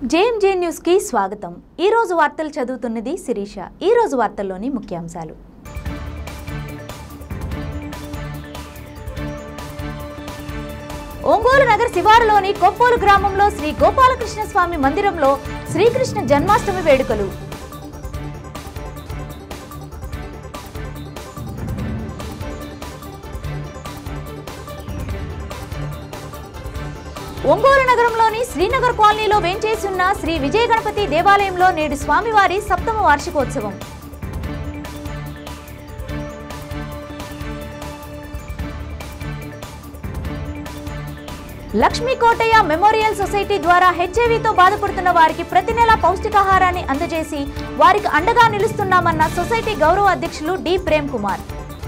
JMJ న్యూస్కి స్వాగతం ఈ రోజు వార్తలు చదువుతున్నది శిరీష ఈ రోజు వార్తల్లోని ముఖ్యాంశాలు ఒంగోలు నగర్ శివారులోని కొప్పోలు గ్రామంలో శ్రీ గోపాలకృష్ణ స్వామి మందిరంలో శ్రీకృష్ణ జన్మాష్టమి వేడుకలు ఒంగోలు నగరంలోని శ్రీనగర్ కాలనీలో వేంచేసి ఉన్న శ్రీ విజయ గణపతి దేవాలయంలో నేడు స్వామివారి సప్తమ వార్షికోత్సవం లక్ష్మీ కోటయ్య మెమోరియల్ సొసైటీ ద్వారా హెచ్ఐవితో బాధపడుతున్న వారికి ప్రతి నెల పౌష్టికాహారాన్ని అందజేసి వారికి అండగా నిలుస్తున్నామన్న సొసైటీ గౌరవ అధ్యక్షులు డి ప్రేమ్ కుమార్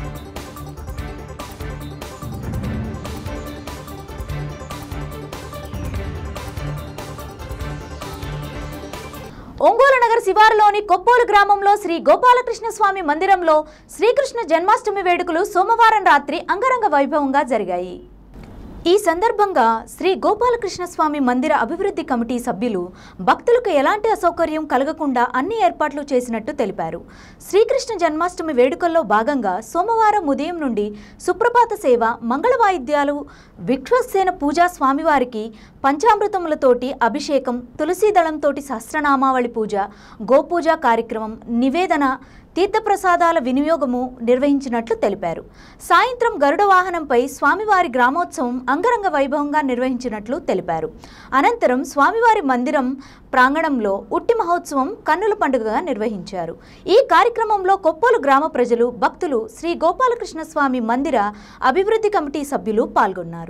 ఒంగోలు నగర్ శివారులోని కొప్పోలు గ్రామంలో శ్రీ గోపాలకృష్ణ స్వామి మందిరంలో శ్రీకృష్ణ జన్మాష్టమి వేడుకలు సోమవారం రాత్రి అంగరంగ వైభవంగా జరిగాయి ఈ సందర్భంగా శ్రీ గోపాలకృష్ణ స్వామి మందిర అభివృద్ధి కమిటీ సభ్యులు భక్తులకు ఎలాంటి అసౌకర్యం కలగకుండా అన్ని ఏర్పాట్లు చేసినట్టు తెలిపారు శ్రీకృష్ణ జన్మాష్టమి వేడుకల్లో భాగంగా సోమవారం ఉదయం నుండి సుప్రభాత సేవ మంగళ వాయిద్యాలు విశ్వసేన పూజా స్వామివారికి పంచామృతములతోటి అభిషేకం తులసీ దళంతోటి సహస్రనామావళి పూజ గోపూజ కార్యక్రమం నివేదన తీర్థప్రసాదాల వినియోగము నిర్వహించినట్లు తెలిపారు సాయంత్రం గరుడ వాహనంపై స్వామివారి గ్రామోత్సవం అంగరంగ వైభవంగా నిర్వహించినట్లు తెలిపారు అనంతరం స్వామివారి మందిరం ప్రాంగణంలో ఉట్టి మహోత్సవం కన్నుల పండుగగా నిర్వహించారు ఈ కార్యక్రమంలో కొప్పోలు గ్రామ ప్రజలు భక్తులు శ్రీ గోపాలకృష్ణ స్వామి మందిర అభివృద్ధి కమిటీ సభ్యులు పాల్గొన్నారు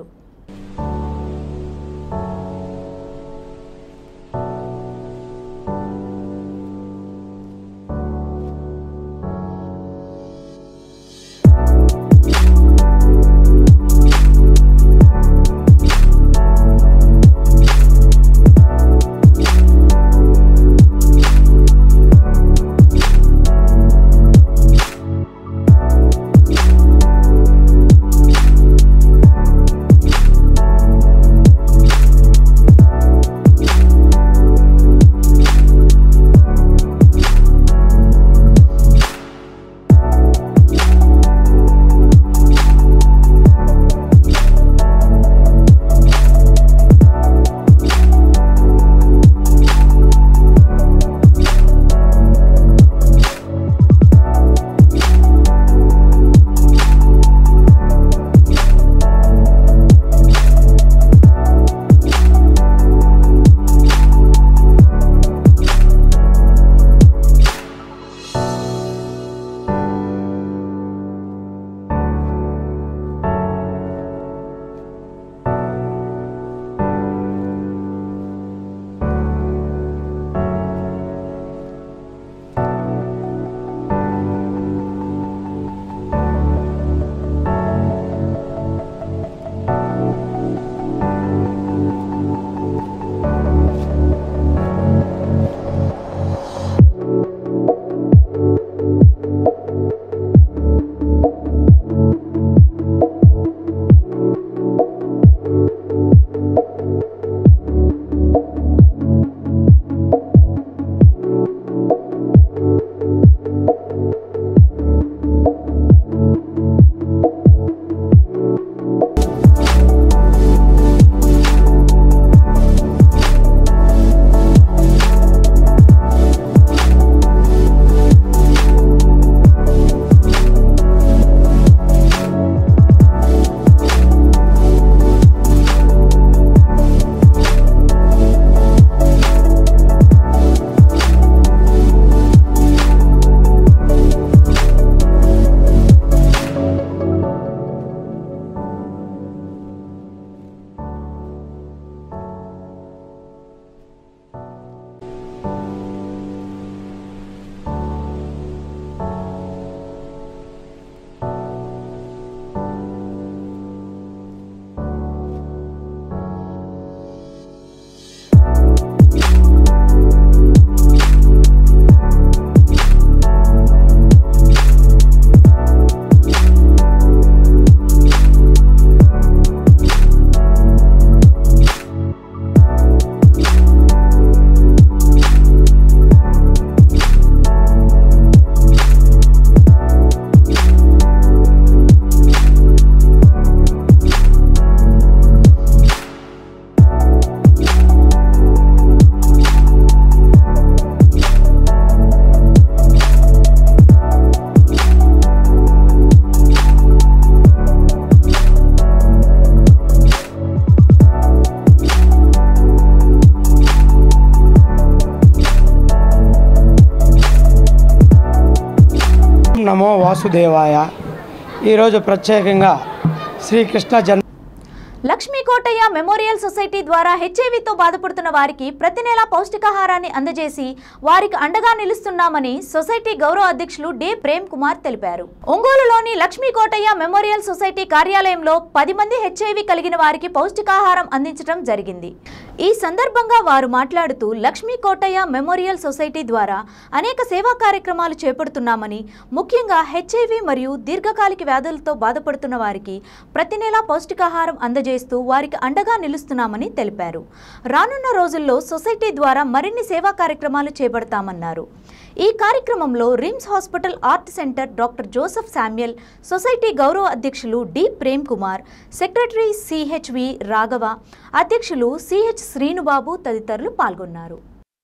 నమో వాసుదేవాయ ఈరోజు ప్రత్యేకంగా శ్రీకృష్ణ జన్మ లక్ష్మీ కోటయ్య మెమోరియల్ సొసైటీ ద్వారా హెచ్ఐవితో బాధపడుతున్న వారికి ప్రతి నెల పౌష్టికాహారాన్ని అందజేసి వారికి అండగా నిలుస్తున్నామని సొసైటీ గౌరవ అధ్యక్షులు డి ప్రేమ్ కుమార్ తెలిపారు ఒంగోలులోని లక్ష్మీ కోటయ్య మెమోరియల్ సొసైటీ కార్యాలయంలో పది మంది హెచ్ఐవి కలిగిన వారికి పౌష్టికాహారం అందించడం జరిగింది ఈ సందర్భంగా వారు మాట్లాడుతూ లక్ష్మీ కోటయ్య మెమోరియల్ సొసైటీ ద్వారా అనేక సేవా కార్యక్రమాలు చేపడుతున్నామని ముఖ్యంగా హెచ్ఐవి మరియు దీర్ఘకాలిక వ్యాధులతో బాధపడుతున్న వారికి ప్రతి నెలా పౌష్టికాహారం అందజేస్తూ వారికి అండగా నిలుస్తున్నామని తెలిపారు రానున్న రోజుల్లో సొసైటీ ద్వారా మరిన్ని సేవా కార్యక్రమాలు చేపడతామన్నారు ఈ కార్యక్రమంలో RIMS hospital art centre doctor Joseph Samuel society గౌరవ అధ్యక్షులు D Prem Kumar secretary CHV Raghava అధ్యక్షులు సిహెచ్ శ్రీనుబాబు తదితరులు పాల్గొన్నారు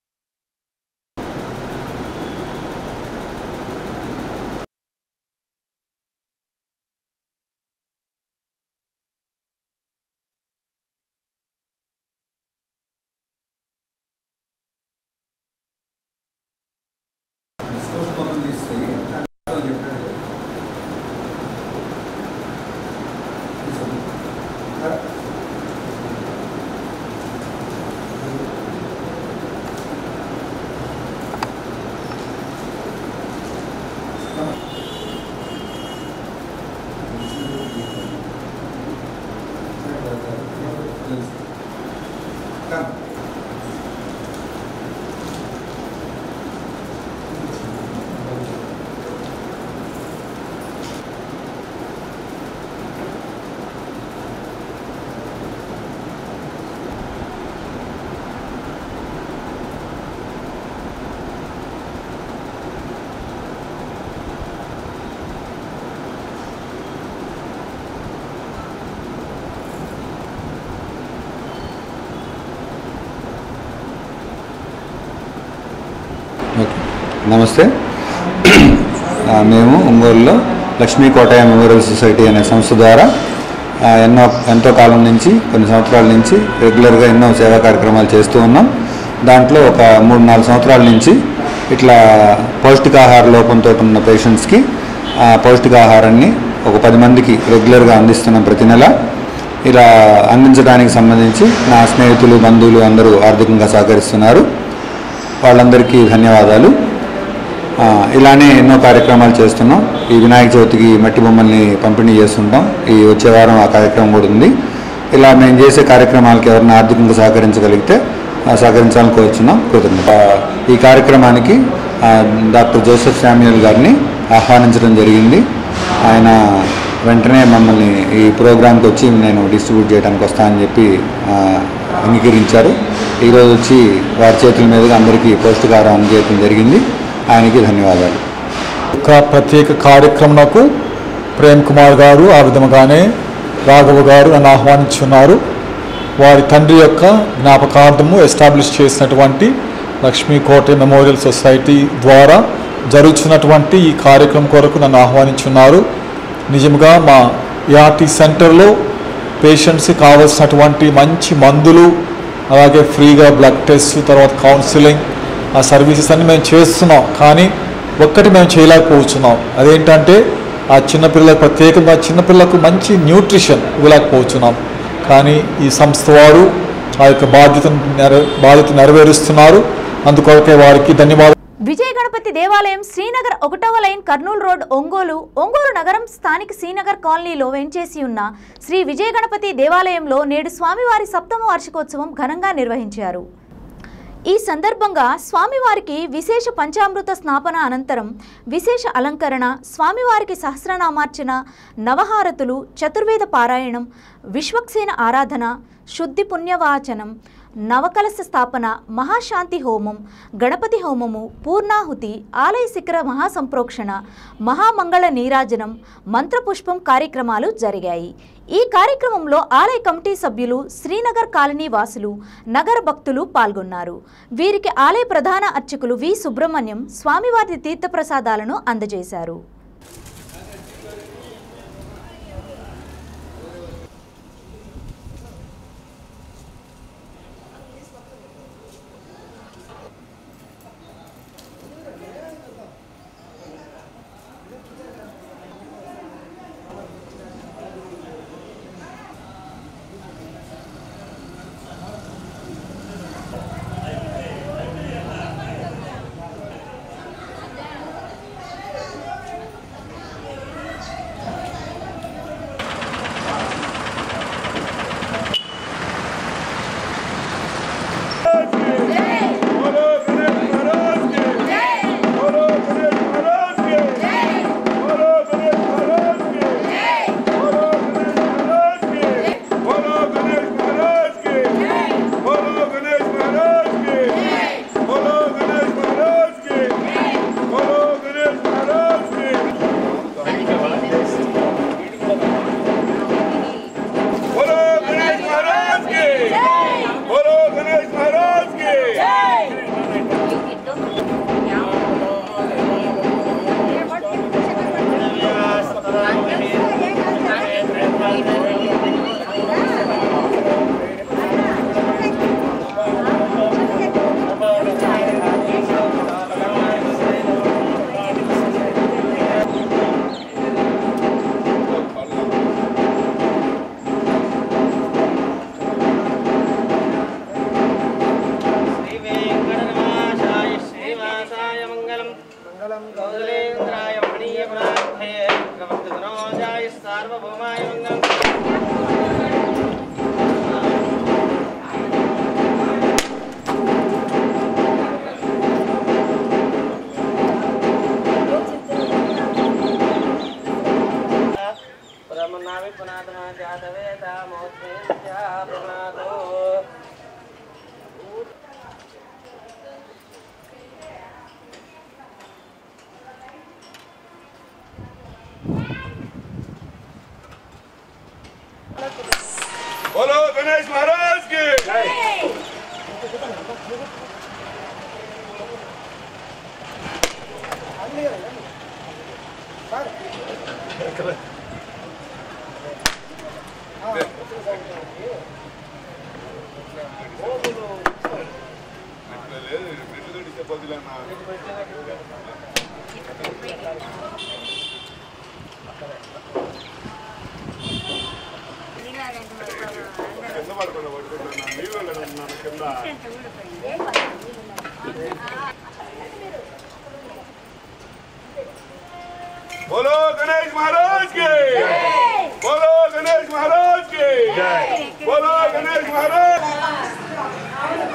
ఓకే నమస్తే ఆ, మేము ఒంగోలులో లక్ష్మీ కోటయ్య మెమోరియల్ సొసైటీ అనే సంస్థ ద్వారా ఆ, ఎన్నో ఎంతో కాలం నుంచి కొన్ని సంవత్సరాల నుంచి రెగ్యులర్గా ఎన్నో సేవా కార్యక్రమాలు చేస్తూ ఉన్నాం దాంట్లో ఒక మూడు నాలుగు సంవత్సరాల నుంచి ఇట్లా పౌష్టికాహార లోపంతో ఉన్న పేషెంట్స్కి ఆ పౌష్టికాహారాన్ని ఒక పది మందికి రెగ్యులర్గా అందిస్తున్నాం ప్రతి నెల ఇలా అందించడానికి సంబంధించి నా స్నేహితులు బంధువులు అందరూ ఆర్థికంగా సహకరిస్తున్నారు వాళ్ళందరికీ ధన్యవాదాలు ఆ, ఇలానే ఎన్నో కార్యక్రమాలు చేస్తున్నాం ఈ వినాయక చవితికి మట్టి బొమ్మల్ని పంపిణీ చేస్తుంటాం ఈ వచ్చే వారం ఆ కార్యక్రమం కూడా ఉంది ఇలా మేము చేసే కార్యక్రమాలకి ఎవరైనా ఆర్థికంగా సహకరించగలిగితే ఆ, సహకరించాలని కోరుచున్నాం కృతజ్ఞత ఆ, ఈ కార్యక్రమానికి ఆ, డాక్టర్ జోసెఫ్ శామ్యుయల్ గారిని ఆహ్వానించడం జరిగింది ఆయన వెంటనే మమ్మల్ని ఈ ప్రోగ్రాంకి వచ్చి నేను డిస్ట్రిబ్యూట్ చేయడానికి వస్తా అని చెప్పి ఆ, అంగీకరించారు ఈరోజు వచ్చి వారి చేతుల మీదుగా అందరికీ పౌష్టికాహారం అందజేయడం జరిగింది ఆయనకి ధన్యవాదాలు యొక్క ప్రత్యేక కార్యక్రమంకు ప్రేమ్ కుమార్ గారు ఆ విధముగానే రాఘవ గారు నన్ను ఆహ్వానించున్నారు వారి తండ్రి యొక్క జ్ఞాపకార్థము ఎస్టాబ్లిష్ చేసినటువంటి లక్ష్మీ కోట మెమోరియల్ సొసైటీ ద్వారా జరుగుతున్నటువంటి ఈ కార్యక్రమం కొరకు నన్ను ఆహ్వానించున్నారు నిజంగా మా ఏఆర్టీ సెంటర్లో పేషెంట్స్కి కావలసినటువంటి మంచి మందులు అలాగే ఫ్రీగా బ్లడ్ టెస్ట్ తర్వాత కౌన్సిలింగ్ ఆ సర్వీసెస్ అన్ని మేము చేస్తున్నాం కానీ ఒక్కటి మేము చేయలేకపోతున్నాం అదేంటంటే ఆ చిన్నపిల్లలకు ప్రత్యేకంగా చిన్నపిల్లలకు మంచి న్యూట్రిషన్ ఇవ్వలేకపోతున్నాం కానీ ఈ సంస్థ వారు ఆ యొక్క బాధ్యతను నెర బాధ్యత నెరవేరుస్తున్నారు అందుకొరకే వారికి ధన్యవాదాలు విజయ గణపతి దేవాలయం శ్రీనగర్ ఒకటవ లైన్ కర్నూలు రోడ్ ఒంగోలు ఒంగోలు నగరం స్థానిక శ్రీనగర్ కాలనీలో వెంచేసి ఉన్న శ్రీ విజయ గణపతి దేవాలయంలో నేడు స్వామివారి సప్తమ వార్షికోత్సవం ఘనంగా నిర్వహించారు ఈ సందర్భంగా స్వామివారికి విశేష పంచామృత స్నాపన అనంతరం విశేష అలంకరణ స్వామివారికి సహస్రనామార్చన నవహారతులు చతుర్వేద పారాయణం విశ్వక్సేన ఆరాధన శుద్ధి పుణ్యవాచనం నవకలశ స్థాపన మహాశాంతి హోమం గణపతి హోమము పూర్ణాహుతి ఆలయ శిఖర మహాసంప్రోక్షణ మహామంగళ నీరాజనం మంత్రపుష్పం కార్యక్రమాలు జరిగాయి ఈ కార్యక్రమంలో ఆలయ కమిటీ సభ్యులు శ్రీనగర్ కాలనీ వాసులు నగర భక్తులు పాల్గొన్నారు వీరికి ఆలయ ప్రధాన అర్చకులు వి సుబ్రహ్మణ్యం స్వామివారి తీర్థప్రసాదాలను అందజేశారు श्रीवेङ्कटनिवासाय श्रीवासाय मङ्गलम् मङ्गलं कौलेन्द्राय मणीयपराधये भगवद्गुणोजाय सार्वभौमाय मङ्गलम् ब्रह्मणामि पुनात्मा जातवेदा मोत्मेत्या पुनातो बोलो गणेश महाराज की కింద పడుకున్నా పడుకున్నా నీళ్ళు ఉన్నాను కింద बोलो गणेश महाराज के बोलो गणेश महाराज के बोलो गणेश महाराज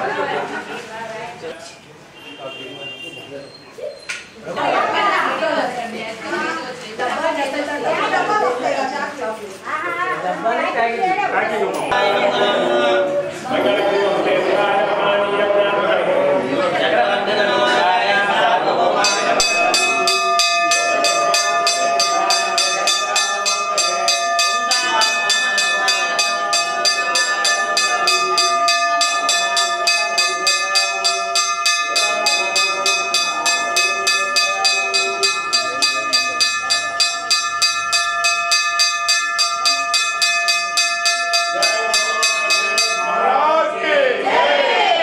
महाराज के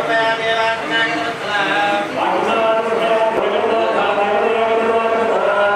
శ్రీవేంకటనివాసాయ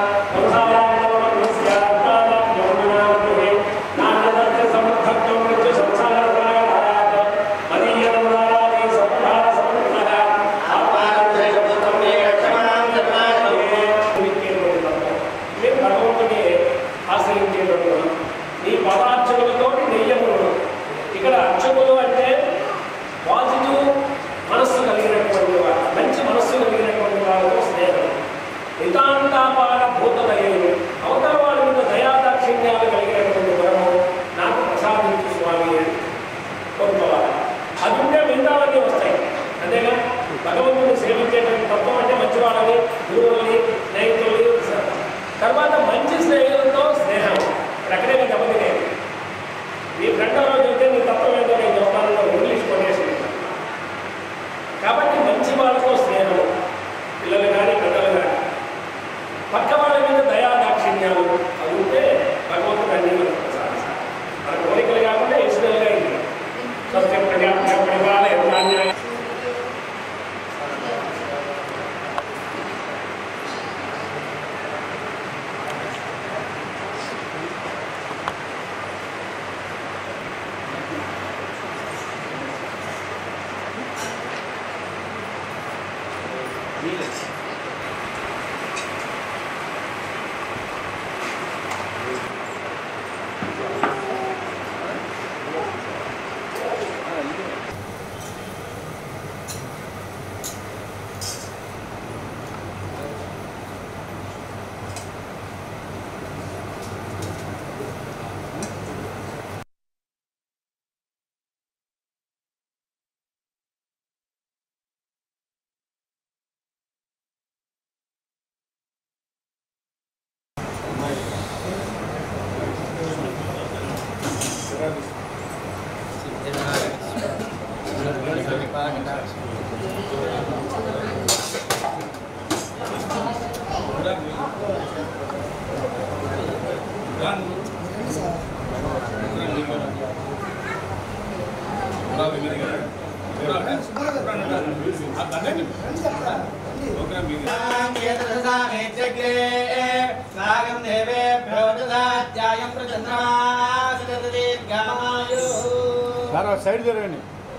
నాగం దేవేభ్యో దదాత్యాయం ప్రచంద్రమాసీర్ఘమాయు సైడ్ జరగండి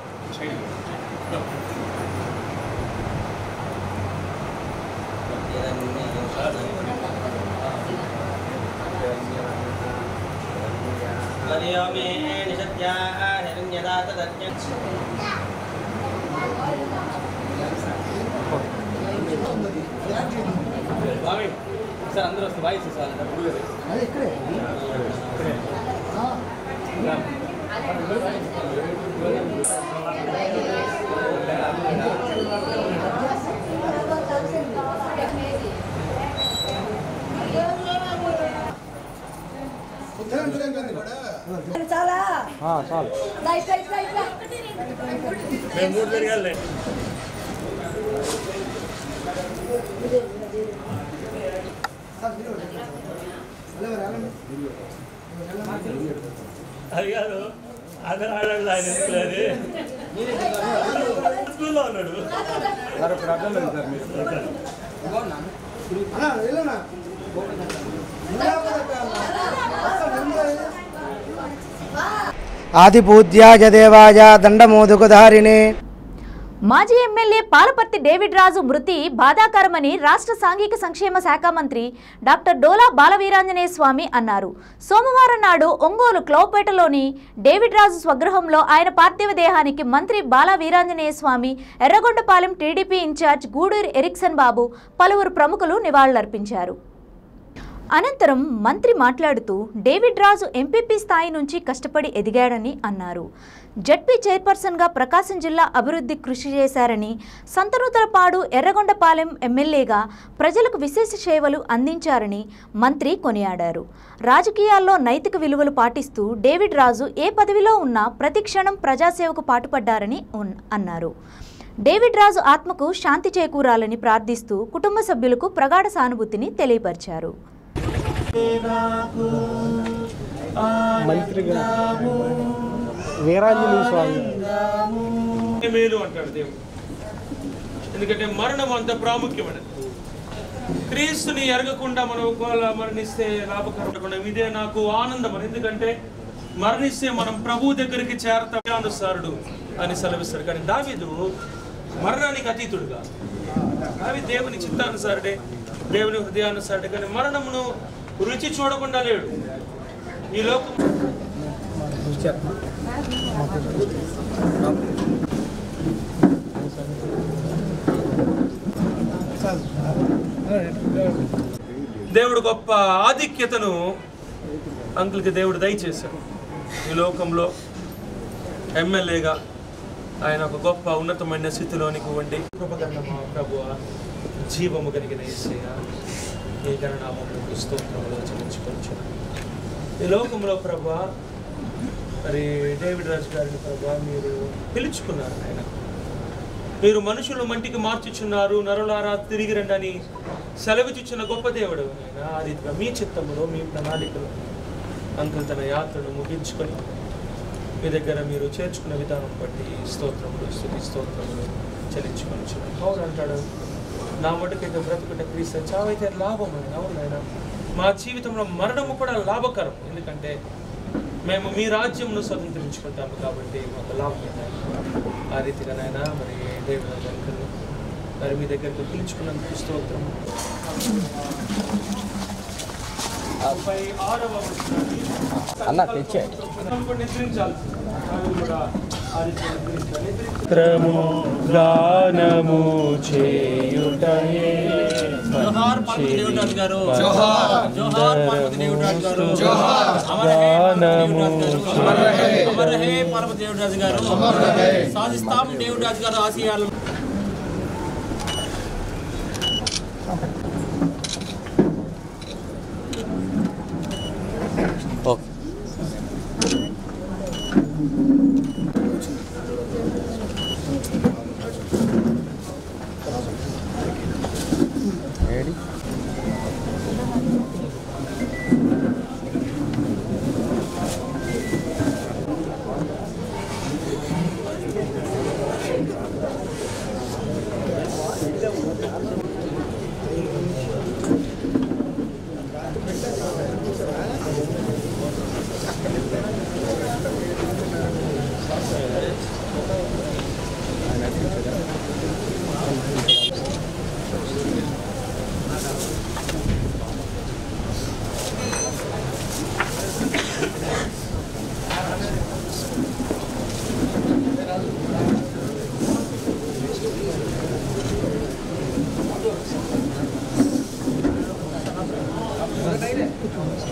తదయో మే నిషత్యా హిరణ్యదా తదజ్ఞ సార్ అందరూ వస్తే వాయిస్ సార్ చాలా చాలు రైట్ రైట్ రైట్ అది కాదు అతను ఆడాడు ఆయన ఎందుకు అది స్కూల్లో ఉన్నాడు ఆదిపూజ్యాయ దేవాయ దండమోదుకుధారిణే మాజీ ఎమ్మెల్యే పాలపర్తి డేవిడ్ రాజు మృతి బాధాకరమని రాష్ట్ర సాంఘిక సంక్షేమ శాఖ మంత్రి డాక్టర్ డోలా బాలవీరాంజనేయ స్వామి అన్నారు సోమవారం నాడు ఒంగోలు క్లౌపేటలోని డేవిడ్ రాజు స్వగృహంలో ఆయన పార్థివ దేహానికి మంత్రి Bala Veeranjaneya Swamy Yerragondapalem TDP incharge Guduru Erickson Babu పలువురు ప్రముఖులు నివాళులర్పించారు అనంతరం మంత్రి మాట్లాడుతూ డేవిడ్ రాజు ఎంపీపీ స్థాయి నుంచి కష్టపడి ఎదిగాడని అన్నారు జడ్పీ చైర్పర్సన్గా ప్రకాశం జిల్లా అభివృద్ధి కృషి చేశారని సంతనూతలపాడు ఎర్రగొండపాలెం ఎమ్మెల్యేగా ప్రజలకు విశేష సేవలు అందించారని మంత్రి కొనియాడారు రాజకీయాల్లో నైతిక విలువలు పాటిస్తూ డేవిడ్ రాజు ఏ పదవిలో ఉన్నా ప్రతి క్షణం ప్రజాసేవకు పాటుపడ్డారని ఉన్- అన్నారు డేవిడ్ రాజు ఆత్మకు శాంతి చేకూరాలని ప్రార్థిస్తూ కుటుంబ సభ్యులకు ప్రగాఢ సానుభూతిని తెలియపరిచారు మంత్రిగా వీరాంజనేయ స్వామి మేలు అంటాడు దేవుడు ఎందుకంటే మరణం అంత ప్రాముఖ్యమైనది క్రీస్తుని ఎరగకుండా మనం ఒకవేళ మరణిస్తే లాభకరమైన ఇదే నాకు ఆనందం అని ఎందుకంటే మరణిస్తే మనం ప్రభు దగ్గరికి చేరతానుసారుడు అని సెలవిస్తాడు కానీ దావీదు మరణానికి అతీతుడుగా అవి దేవుని చిత్తానుసారుడే దేవుని హృదయానుసారుడే కానీ మరణమును రుచి చూడకుండా లేడు ఈ లోకం దేవుడు గొప్ప ఆధిక్యతను అంకుల్కి దేవుడు దయచేశాడు ఈ లోకంలో ఎమ్మెల్యేగా ఆయన ఒక గొప్ప ఉన్నతమైన స్థితిలోనికి వండి కృపగణమా ప్రభు జీవము కలిగిన ఏసయ్య ఈ గణనామములకు స్తోత్రములు చెల్లించుకోవచ్చు ఈ లోకంలో ప్రభు మరి డేవిడ్ రాజు గారిని ప్రభు మీరు పిలుచుకున్నారు ఆయన మీరు మనుషులు మంటికి మార్చుచున్నారు నరులారా తిరిగి రండి అని సెలవిచ్చుచున్న గొప్ప దేవుడు ఆయన ఆ రీతిగా మీ చిత్తములో మీ ప్రణాళికలో అంకుల్ తన యాత్రను ముగించుకొని మీ దగ్గర మీరు చేర్చుకున్న విధానం బట్టి స్తోత్రములు స్థుతి స్తోత్రములు చెల్లించుకొని పౌరు అంటాడు నా మటుకైతే బ్రతుకుట క్రీస్తు చావైతే లాభం అని అవును ఆయన మా జీవితంలో మరణము కూడా లాభకరం ఎందుకంటే మేము మీ రాజ్యంను స్వతంత్రించుకుంటాము కాబట్టి మాకు లాభం ఆ రీతిగా నాయన మరి దేవుని అంకుల్ని మరి మీ దగ్గరికి పిలుచుకున్నందుకు స్తోత్రము ముప్పై ఆరవ వచనాన్ని అన్న తెచ్చే నిద్రించాలి అవి కూడా ఆ రీతిగా నిద్రించాలి. చిత్రము గానము చేయుటయే జోహార్ పార్వతి దేవుడాజ్ గారు జోహార్ పార్వతి దేవుడాజ్ గారు గానము అమర హే పార్వతి దేవుడాజ్ గారు సాధిస్తాం దేవుడాజ్ గారు ఆశయాలు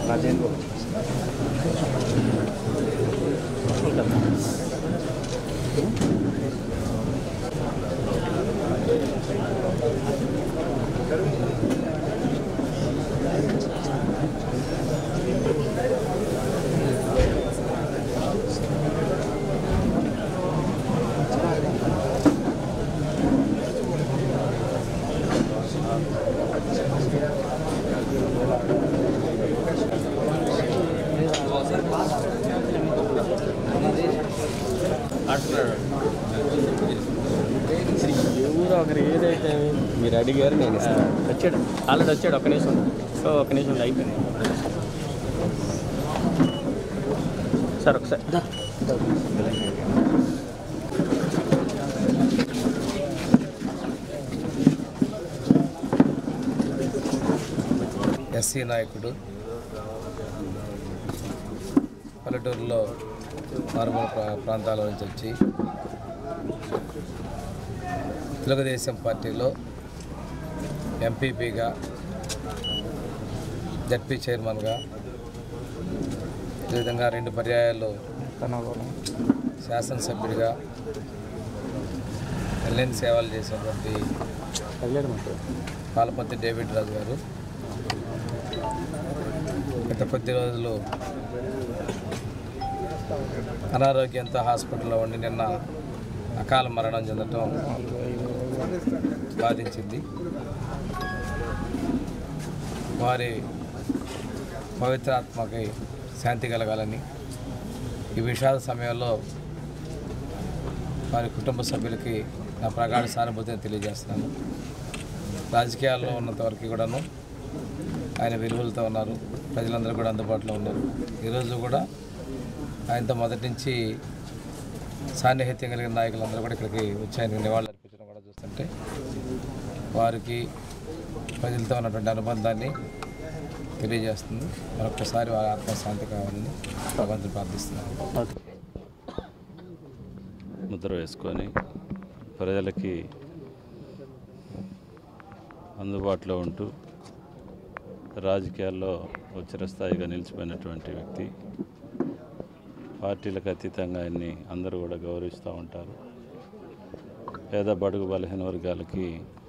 ఎవరో ఒకరు ఏదైతే మీరు అడిగారు నేను ఇస్తాను వచ్చాడు ఆల్రెడీ వచ్చాడు ఒక నిమిషం సో ఒక నిమిషం అయిపోయింది సార్ ఒకసారి ఎస్సీ నాయకుడు పల్లెటూరులో మారుమూల ప్రా- ప్రాంతాల నుంచి వచ్చి తెలుగుదేశం పార్టీలో ఎంపీపీగా జడ్పీ చైర్మన్గా అదేవిధంగా రెండు పర్యాయాలు శాసనసభ్యుడిగా ఎల్ఎన్ సేవలు చేసినటువంటి పాలపతి డేవిడ్ రాజు గారు గత కొద్ది రోజులు అనారోగ్యంతో హాస్పిటల్లో ఉండి నిన్న అకాల మరణం చెందటం బాధించింది వారి పవిత్రాత్మకి శాంతి కలగాలని ఈ విషాద సమయంలో వారి కుటుంబ సభ్యులకి నా ప్రగాఢ సానుభూతిని తెలియజేస్తున్నాను రాజకీయాల్లో ఉన్నంత వరకు కూడాను ఆయన విలువలతో ఉన్నారు ప్రజలందరూ కూడా అందుబాటులో ఉన్నారు ఈరోజు కూడా ఆయనతో మొదటి నుంచి సాన్నిహిత్యం కలిగిన నాయకులందరూ కూడా ఇక్కడికి వచ్చి ఆయనకు నివాళులు అర్పించడం కూడా చూస్తుంటే వారికి ప్రజలతో ఉన్నటువంటి అనుబంధాన్ని తెలియజేస్తుంది మరొకసారి వారి ఆత్మశాంతి కావాలని భగవంతుని ప్రార్థిస్తున్నాను ముద్ర వేసుకొని ప్రజలకి అందుబాటులో ఉంటూ రాజకీయాల్లో చిరస్థాయిగా నిలిచిపోయినటువంటి వ్యక్తి పార్టీలకు అతీతంగా ఆయన్ని అందరూ కూడా గౌరవిస్తూ ఉంటారు పేద బడుగు బలహీన వర్గాలకి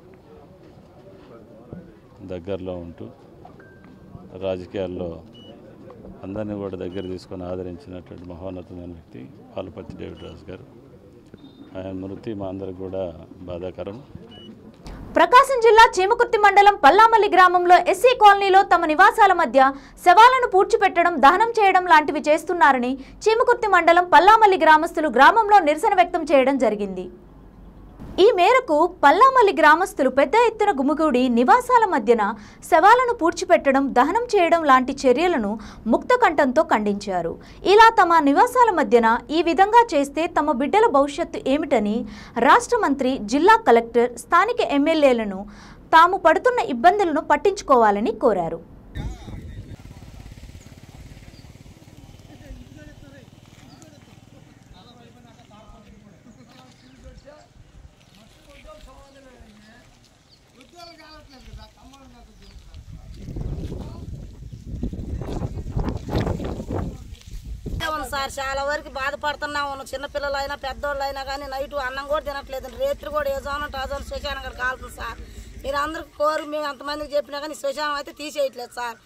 దగ్గరలో ఉంటూ రాజకీయాల్లో అందరినీ కూడా దగ్గర తీసుకొని ఆదరించినటువంటి మహోన్నతమైన వ్యక్తి పాలపర్తి డేవిడ్ రాజు గారు ఆయన మృతి మా అందరికి కూడా బాధాకరం ప్రకాశం జిల్లా చీమకుర్తి మండలం పల్లామల్లి గ్రామంలో ఎస్సీ కాలనీలో తమ నివాసాల మధ్య శవాలను పూడ్చిపెట్టడం దహనం చేయడం లాంటివి చేస్తున్నారని చీమకుర్తి మండలం పల్లామల్లి గ్రామస్తులు గ్రామంలో నిరసన వ్యక్తం చేయడం జరిగింది ఈ మేరకు పల్లామల్లి గ్రామస్తులు పెద్ద ఎత్తున గుమిగూడి నివాసాల మధ్యన శవాలను పూడ్చిపెట్టడం దహనం చేయడం లాంటి చర్యలను ముక్తకంఠంతో ఖండించారు ఇలా తమ నివాసాల మధ్యన ఈ విధంగా చేస్తే తమ బిడ్డల భవిష్యత్తు ఏమిటని రాష్ట్ర మంత్రి జిల్లా కలెక్టర్ స్థానిక ఎమ్మెల్యేలను తాము పడుతున్న ఇబ్బందులను పట్టించుకోవాలని కోరారు అవును సార్ చాలా వరకు బాధపడుతున్నాము చిన్నపిల్లలైనా పెద్దోళ్ళైనా కానీ నైట్ అన్నం కూడా తినట్లేదు రేత్రి కూడా ఏ జోనం ఆ జోనం శ్మశానం అక్కడ కాలుతుంది సార్ మీరు అందరికి కోరి మేము ఎంతమందికి చెప్పినా కానీ శ్మశానం అయితే తీసేయట్లేదు సార్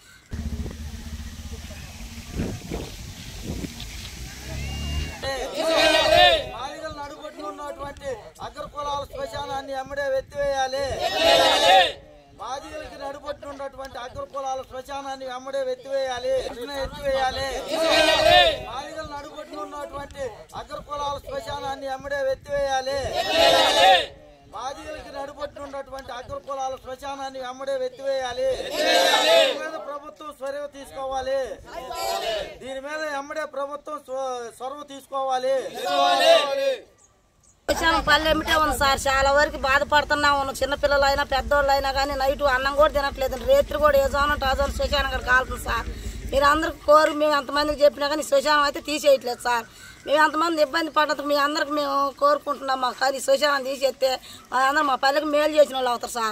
మాదిగలు నడుబొట్టున ఉన్నటువంటి అగ్ర కులాల శ్మశానాన్ని ఎమ్మడే వెత్తివేయాలి మాదిగలకి నడుబొట్టున ఉన్నటువంటి అగ్ర కులాల శ్మశానాన్ని ఎమ్మడే వెత్తివేయాలి వెంటనే ఎత్తివేయాలి మాదిగలు నడుబొట్టున ఉన్నటువంటి అగ్ర కులాల శ్మశానాన్ని ఎమ్మడే వెత్తివేయాలి మాదిగలకి నడుబొట్టున ఉన్నటువంటి అగ్ర కులాల శ్మశానాన్ని ఎమ్మడే వెత్తివేయాలి దీని మీద ప్రభుత్వం చొరవ తీసుకోవాలి దీని మీద ఎమ్మడే ప్రభుత్వం స్వ- చొరవ తీసుకోవాలి శ్మశానం పల్లెమిటే ఉంది సార్ చాలా వరకు బాధపడుతున్నాము చిన్నపిల్లలైనా పెద్దోళ్ళైనా కానీ నైట్ అన్నం కూడా తినట్లేదు రేత్రి కూడా ఏ జోనం ఆ జోనం శ్మశానం అక్కడ కాలుతుంది సార్ మీరు అందరికి కోరి మేము ఎంతమందికి చెప్పినా కానీ శ్మశానం అయితే తీసేయట్లేదు సార్ మేము ఎంతమంది ఇబ్బంది పడ్డందుకు మీ అందరికి మేము కోరుకుంటున్నాం మాకు కానీ శ్మశానం తీసేస్తే మా అందరం మా పల్లెకి మేలు చేసిన వాళ్ళు అవుతారు సార్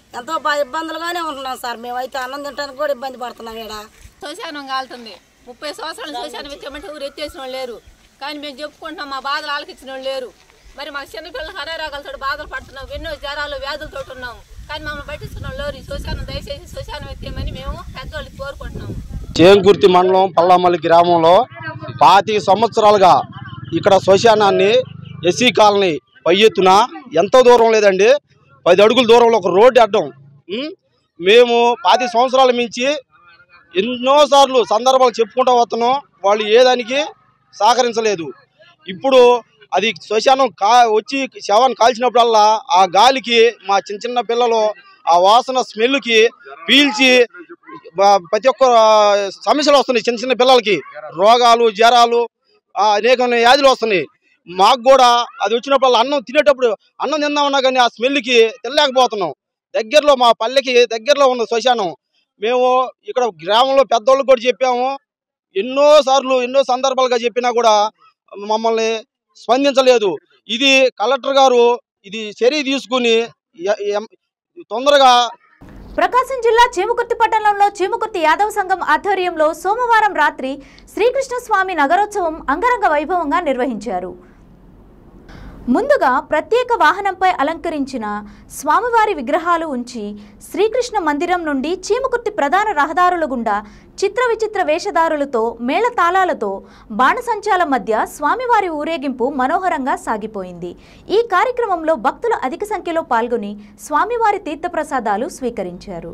ఎంతో బాగా ఇబ్బందులుగానే ఉంటున్నాం సార్ మేమైతే అన్నం తినడానికి కూడా ఇబ్బంది పడుతున్నాం ఇక్కడ శ్మశానం కాలుతుంది ముప్పై సంవత్సరాలు శ్మశానం ఇచ్చామంటే ఊరు ఎత్తేసిన వాళ్ళు లేరు కానీ మేము చెప్పుకుంటున్నాం మా బాధలు ఆలకించిన వాళ్ళు లేరు మరి మాకు చిన్నపిల్లలు హరారోగాలతో బాధలు పడుతున్నాం ఎన్నో జ్వరాలు వ్యాధులతో ఉన్నాము కానీ మమ్మల్ని పట్టించుకున్న వాళ్ళు లేరు ఈ శ్మశానం దయచేసి శ్మశానం ఎత్తేమని మేము పెద్దవాళ్ళకి కోరుకుంటున్నాము చేంకుర్తి మండలం పల్లమల్లి గ్రామంలో పాతిక సంవత్సరాలుగా ఇక్కడ శ్మశానాన్ని ఎస్సీ కాలనీ పై ఎత్తున ఎంతో దూరం లేదండి పది అడుగుల దూరంలో ఒక రోడ్డు అడ్డం ఉం? మేము పాతి సంవత్సరాల మించి ఎన్నోసార్లు సందర్భాలు చెప్పుకుంటూ వస్తున్నాం వాళ్ళు ఏ దానికి సహకరించలేదు ఇప్పుడు అది శ్మశానం కా వచ్చి శవాన్ని కాల్చినప్పుడల్లా ఆ గాలికి మా చిన్న చిన్న పిల్లలు ఆ వాసన స్మెల్కి పీల్చి బ- ప్రతి ఒక్క ఆ, సమస్యలు వస్తున్నాయి చిన్న చిన్న పిల్లలకి రోగాలు జ్వరాలు ఆ, అనేక వ్యాధులు వస్తున్నాయి మాకు కూడా అది వచ్చినప్పుడు అన్నం తినేటప్పుడు అన్నం తిందామన్నా కానీ ఆ స్మెల్కి తినలేకపోతున్నాం దగ్గరలో మా పల్లెకి దగ్గరలో ఉన్న శ్మశానం మేము ఇక్కడ గ్రామంలో పెద్దోళ్ళకి కూడా చెప్పాము ఎన్నో సార్లు ఎన్నో సందర్భాలుగా చెప్పినా కూడా మమ్మల్ని స్పందించలేదు ఇది కలెక్టర్ గారు ఇది చర్య తీసుకుని ఎ- ఎం- తొందరగా ప్రకాశం జిల్లా చీమకుర్తి పట్టణంలో చీమకుర్తి యాదవ సంఘం ఆధ్వర్యంలో సోమవారం రాత్రి శ్రీకృష్ణ స్వామి నగరోత్సవం అంగరంగ వైభవంగా నిర్వహించారు ముందుగా ప్రత్యేక వాహనంపై అలంకరించిన స్వామివారి విగ్రహాలు ఉంచి శ్రీకృష్ణ మందిరం నుండి చీమకుర్తి ప్రధాన రహదారుల గుండా చిత్ర విచిత్ర వేషధారులతో మేళతాళాలతో బాణసంచాల మధ్య స్వామివారి ఊరేగింపు మనోహరంగా సాగిపోయింది ఈ కార్యక్రమంలో భక్తులు అధిక సంఖ్యలో పాల్గొని స్వామివారి తీర్థప్రసాదాలు స్వీకరించారు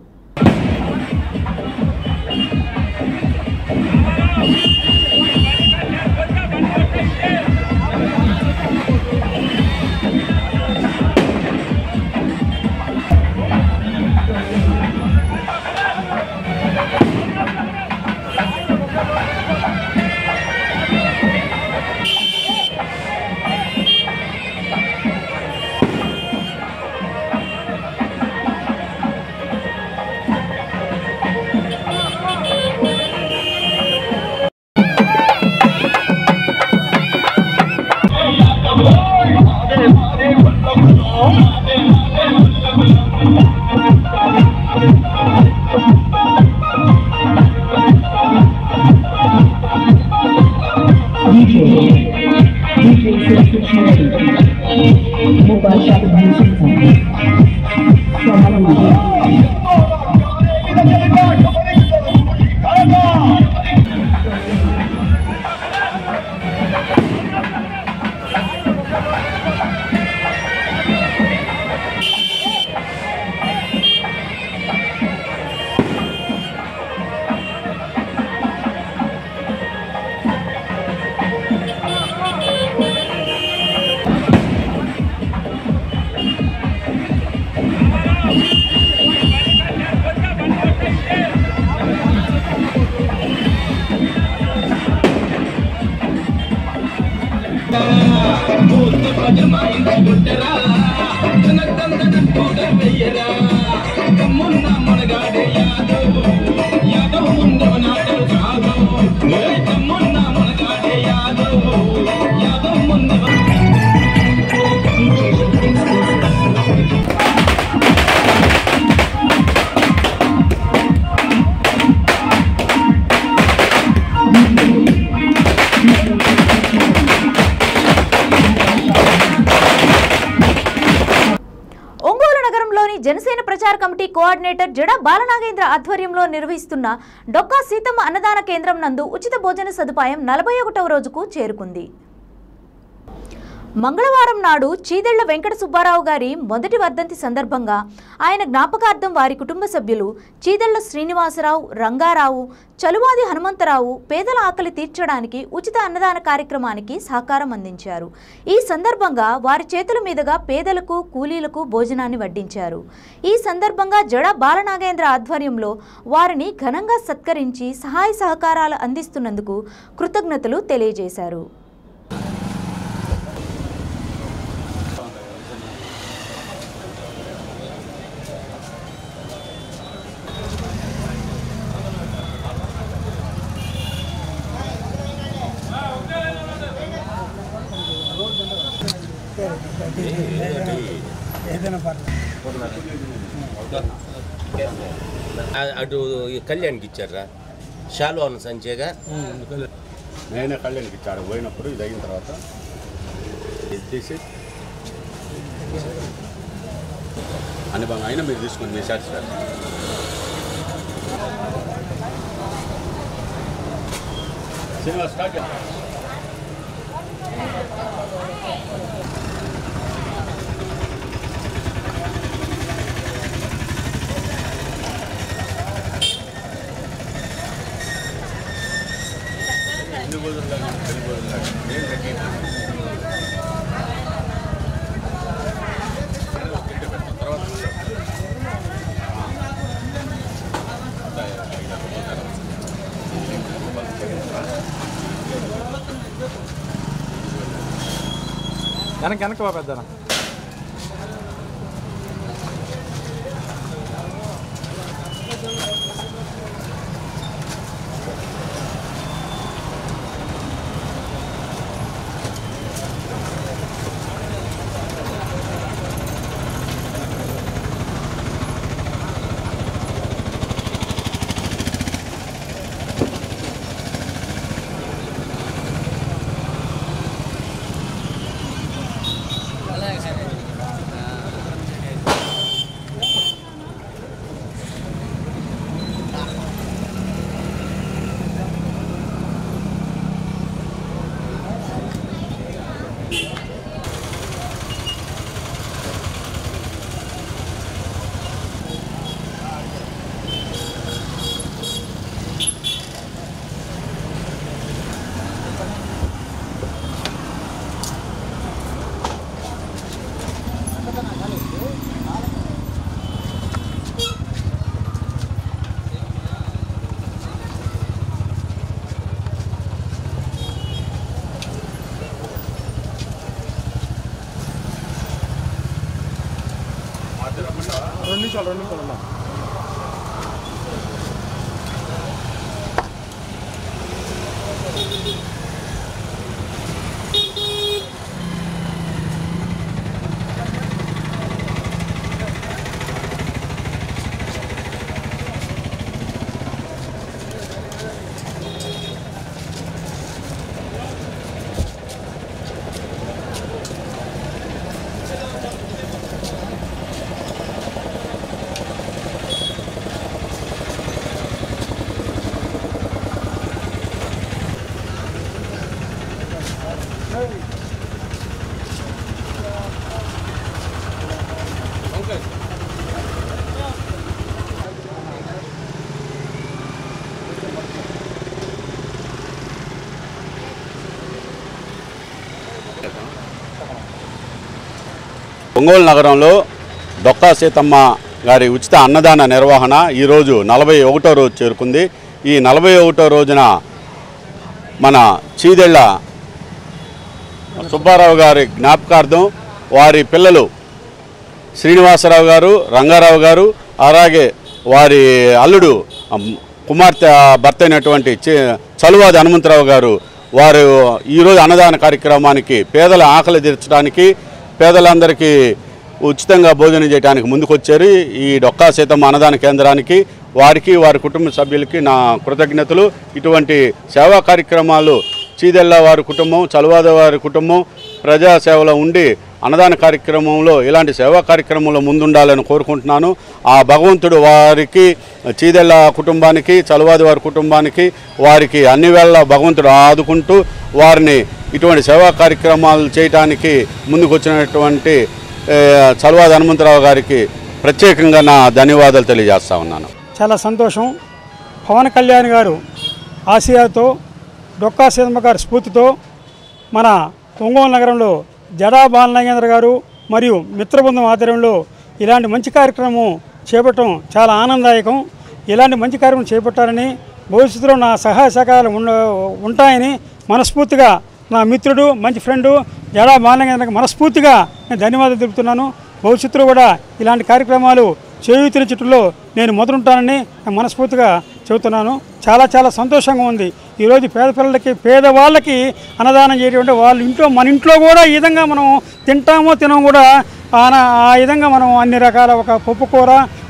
ఒంగోలు నగరంలోని జనసేన ప్రచార కమిటీ కోఆర్డినేటర్ జడ బాలనాగేంద్ర ఆధ్వర్యంలో నిర్వహిస్తున్న డొక్కా సీతమ్మ అన్నదాన కేంద్రం నందు ఉచిత భోజన సదుపాయం నలభై ఒకటవ రోజుకు చేరుకుంది మంగళవారం నాడు చీదెళ్ల వెంకట సుబ్బారావు గారి మొదటి వర్ధంతి సందర్భంగా ఆయన జ్ఞాపకార్థం వారి కుటుంబ సభ్యులు చీదెళ్ల శ్రీనివాసరావు రంగారావు చలువాది హనుమంతరావు పేదల ఆకలి తీర్చడానికి ఉచిత అన్నదాన కార్యక్రమానికి సహకారం అందించారు ఈ సందర్భంగా వారి చేతుల మీదుగా పేదలకు కూలీలకు భోజనాన్ని వడ్డించారు ఈ సందర్భంగా జడ బాలనాగేంద్ర ఆధ్వర్యంలో వారిని ఘనంగా సత్కరించి సహాయ సహకారాలు అందిస్తున్నందుకు కృతజ్ఞతలు తెలియజేశారు ఏదైనా పర్లేదు ఆ- అటు ఈ కళ్యాణ్కి ఇచ్చారా షాల్వాన్ సంచేగా నేనే కళ్యాణ్కి ఇచ్చాడు పోయినప్పుడు ఇది అయిన తర్వాత ఇది తీసి అని బాగా అయినా మీరు తీసుకుని మీరు సాటిస్ఫై సినిమా స్టార్ట్ చేద్దాం. ఎన్ని రోజుల్లో ఎన్ని రోజుల్లో ఏం తగ్గింది తర్వాత వెనక వెనక బా పెద్దనా రెండు నిమిషాలు రెండు నిమిషాలు ఉన్నా ఒంగోలు నగరంలో డొక్కా సీతమ్మ గారి ఉచిత అన్నదాన నిర్వహణ ఈరోజు నలభై ఒకటో రోజు చేరుకుంది ఈ నలభై ఒకటో రోజున మన చీదెళ్ళ సుబ్బారావు గారి జ్ఞాపకార్థం వారి పిల్లలు శ్రీనివాసరావు గారు రంగారావు గారు అలాగే వారి అల్లుడు అమ్, కుమార్తె భర్త అయినటువంటి చి- చలువాది హనుమంతరావు గారు వారు ఈరోజు అన్నదాన కార్యక్రమానికి పేదల ఆకలి తీర్చడానికి పేదలందరికీ ఉచితంగా భోజనం చేయడానికి ముందుకొచ్చారు ఈ డొక్కా సీతమ్మ అన్నదాన కేంద్రానికి వారికి వారి కుటుంబ సభ్యులకి నా కృతజ్ఞతలు ఇటువంటి సేవా కార్యక్రమాలు చీదెళ్ళ వారి కుటుంబం చలువాద వారి కుటుంబం ప్రజాసేవలో ఉండి అన్నదాన కార్యక్రమంలో ఇలాంటి సేవా కార్యక్రమంలో ముందుండాలని కోరుకుంటున్నాను ఆ భగవంతుడు వారికి చీదెళ్ళ కుటుంబానికి చలువాది వారి కుటుంబానికి వారికి అన్ని వేళ భగవంతుడు ఆదుకుంటూ వారిని ఇటువంటి సేవా కార్యక్రమాలు చేయడానికి ముందుకొచ్చినటువంటి ఏ, చలువాది హనుమంతరావు గారికి ప్రత్యేకంగా నా ధన్యవాదాలు తెలియజేస్తా ఉన్నాను చాలా సంతోషం పవన్ కళ్యాణ్ గారు ఆసియాతో డొక్కా సీతమ్మ గారి స్ఫూర్తితో మన ఒంగోలు నగరంలో జడా బాలనాగేంద్ర గారు మరియు మిత్రబృందం ఆధ్వర్యంలో ఇలాంటి మంచి కార్యక్రమం చేపట్టడం చాలా ఆనందదాయకం ఇలాంటి మంచి కార్యక్రమం చేపట్టాలని భవిష్యత్తులో నా సహాయ సహకారాలు ఉండ ఉంటాయని మనస్ఫూర్తిగా నా మిత్రుడు మంచి ఫ్రెండు జడా బాలనాగేంద్రకి మనస్ఫూర్తిగా నేను ధన్యవాదాలు తెలుపుతున్నాను భవిష్యత్తులో కూడా ఇలాంటి కార్యక్రమాలు చేయూతిన చుట్టూలో నేను మొదలుంటానని నేను మనస్ఫూర్తిగా చెబుతున్నాను చాలా చాలా సంతోషంగా ఉంది ఈరోజు పేద పిల్లలకి పేదవాళ్ళకి అన్నదానం చేయడం అంటే వాళ్ళ ఇంట్లో మన ఇంట్లో కూడా ఈ విధంగా మనం తింటామో తినమో కూడా ఆ- ఆ విధంగా మనం అన్ని రకాల ఒక పప్పు కూర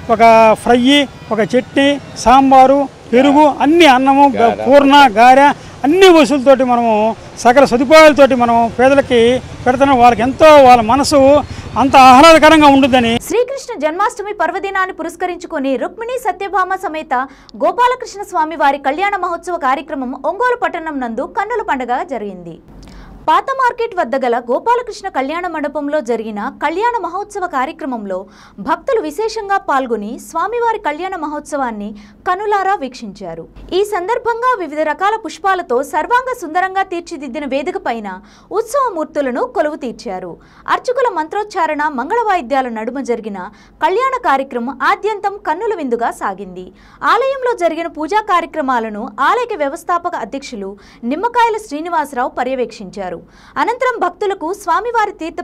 ఒక ఫ్రై ఒక చట్నీ సాంబారు పెరుగు అన్ని అన్నము గ- పూర్ణ గారె అన్ని వసూలతోటి మనము సకల సదుపాయాలతోటి మనం పేదలకి పెడుతున్నాం వాళ్ళకి ఎంతో వాళ్ళ మనసు అంత ఆహ్లాదకరంగా ఉంటుందని శ్రీకృష్ణ జన్మాష్టమి పర్వదినాన్ని పురస్కరించుకొని రుక్మిణి సత్యభామ సమేత గోపాలకృష్ణ స్వామి వారి కళ్యాణ మహోత్సవ కార్యక్రమం ఒంగోలు పట్టణం నందు కన్నుల పండుగ జరిగింది పాత మార్కెట్ వద్ద గల గోపాలకృష్ణ కళ్యాణ మండపంలో జరిగిన కళ్యాణ మహోత్సవ కార్యక్రమంలో భక్తులు విశేషంగా పాల్గొని స్వామివారి కళ్యాణ మహోత్సవాన్ని కనులారా వీక్షించారు ఈ సందర్భంగా వివిధ రకాల పుష్పాలతో సర్వాంగ సుందరంగా తీర్చిదిద్దిన వేదిక పైన ఉత్సవమూర్తులను కొలువు తీర్చారు అర్చకుల మంత్రోచ్చారణ మంగళ వాయిద్యాల నడుమ జరిగిన కళ్యాణ కార్యక్రమం ఆద్యంతం కన్నుల విందుగా సాగింది ఆలయంలో జరిగిన పూజా కార్యక్రమాలను ఆలయ వ్యవస్థాపక అధ్యక్షులు నిమ్మకాయల శ్రీనివాసరావు పర్యవేక్షించారు అనంతరం భక్తులకు స్వామివారి తీర్థ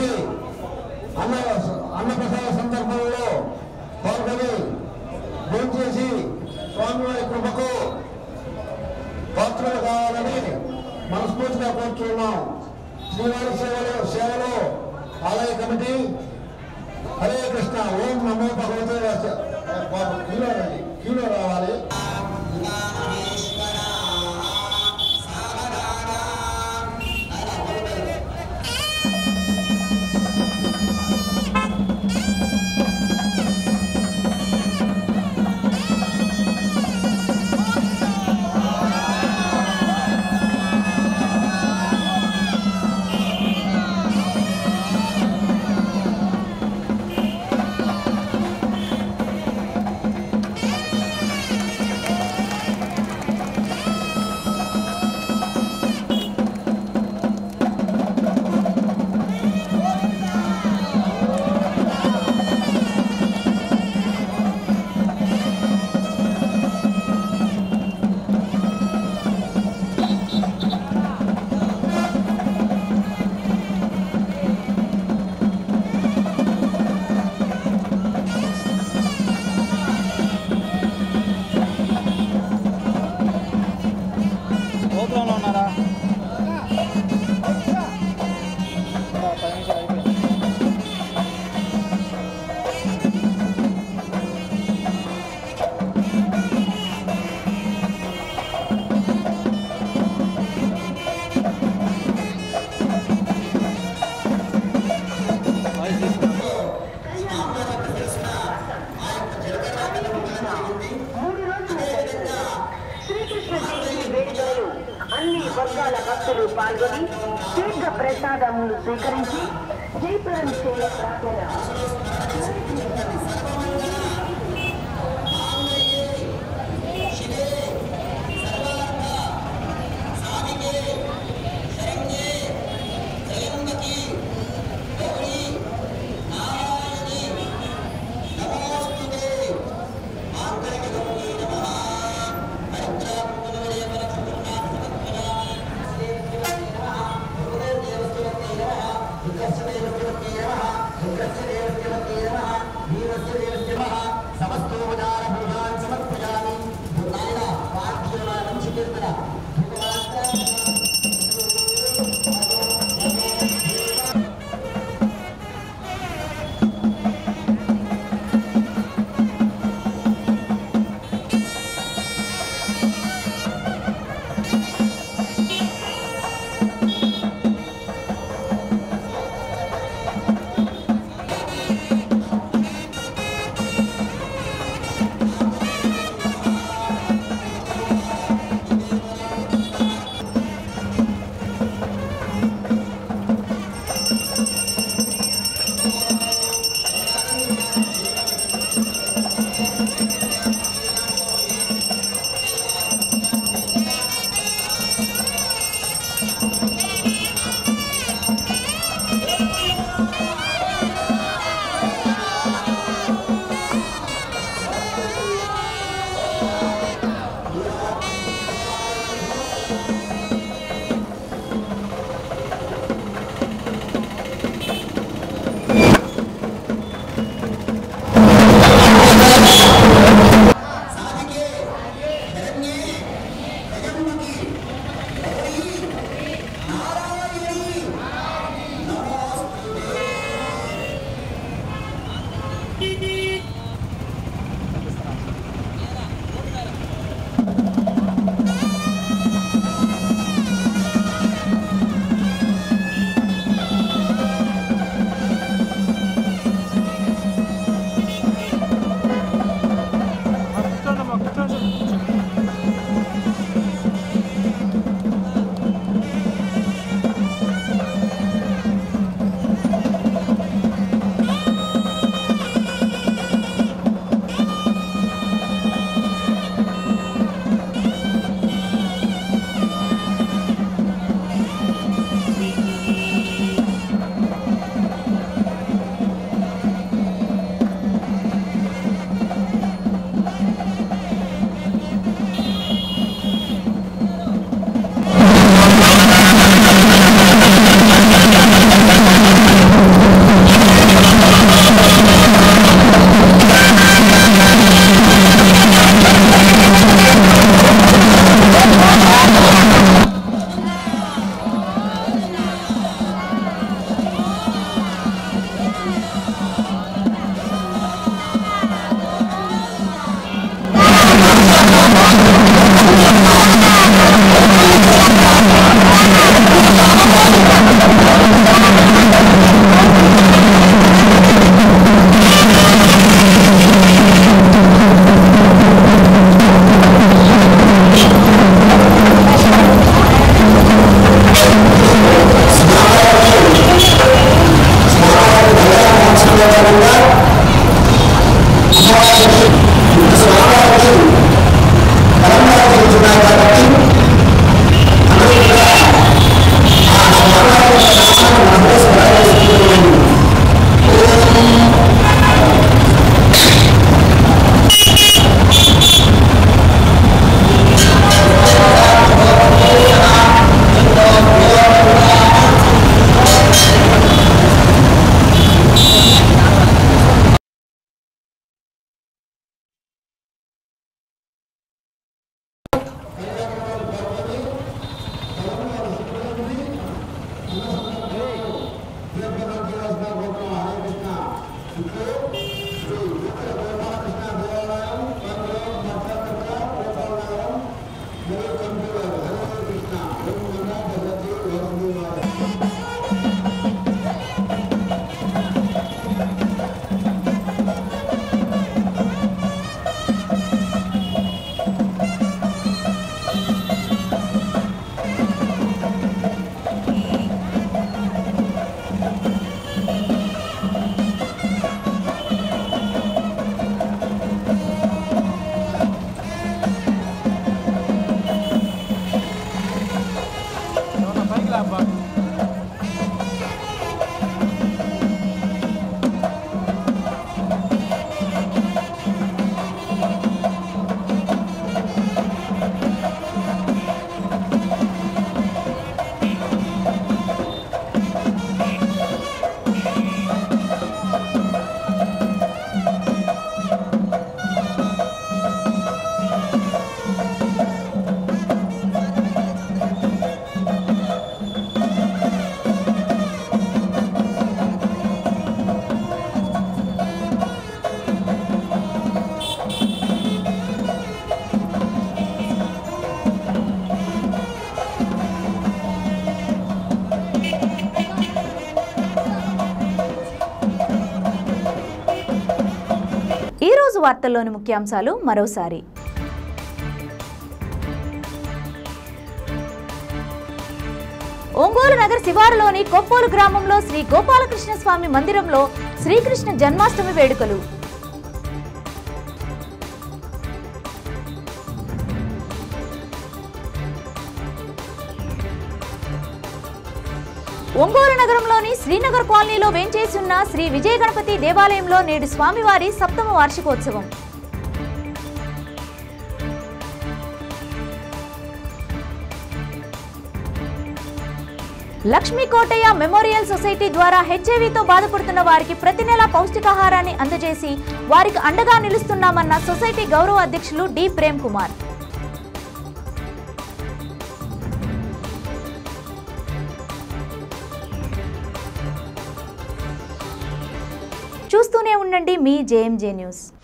అన్నప్రసాద సందర్భంలో పాల్గొని భోంచేసి స్వామివారి కృపకు పాత్రలు కావాలని మనస్ఫూర్తిగా కోరుతున్నాం శ్రీవారి సేవలో సేవలో ఆలయ కమిటీ హరే కృష్ణ ఓం నమో భగవతే వాస- బాబు క్యూలో రండి క్యూలో రావాలి గోపురంలో ఉన్నారా అన్ని వర్గాల భక్తులు పాల్గొని తీర్థ ప్రసాదములు స్వీకరించి జయపురం చేయ ప్రార్థన ఈ రోజు వార్తల్లోని ముఖ్యాంశాలు మరోసారి ఒంగోలు నగర శివారులోని కొప్పోలు గ్రామంలో శ్రీ గోపాలకృష్ణ స్వామి మందిరంలో శ్రీకృష్ణ జన్మాష్టమి వేడుకలు ఒంగోలు నగరంలోని శ్రీనగర్ కాలనీలో వేంచేసి ఉన్న శ్రీ విజయ గణపతి దేవాలయంలో నేడు స్వామివారి సప్తమ వార్షికోత్సవం లక్ష్మీ కోటయ్య మెమోరియల్ సొసైటీ ద్వారా హెచ్ఐవితో బాధపడుతున్న వారికి ప్రతి నెల పౌష్టికాహారాన్ని అందజేసి వారికి అండగా నిలుస్తున్నామన్న సొసైటీ గౌరవ అధ్యక్షులు డి ప్రేమ్ కుమార్ చూస్తూనే ఉండండి మీ జేఎంజే న్యూస్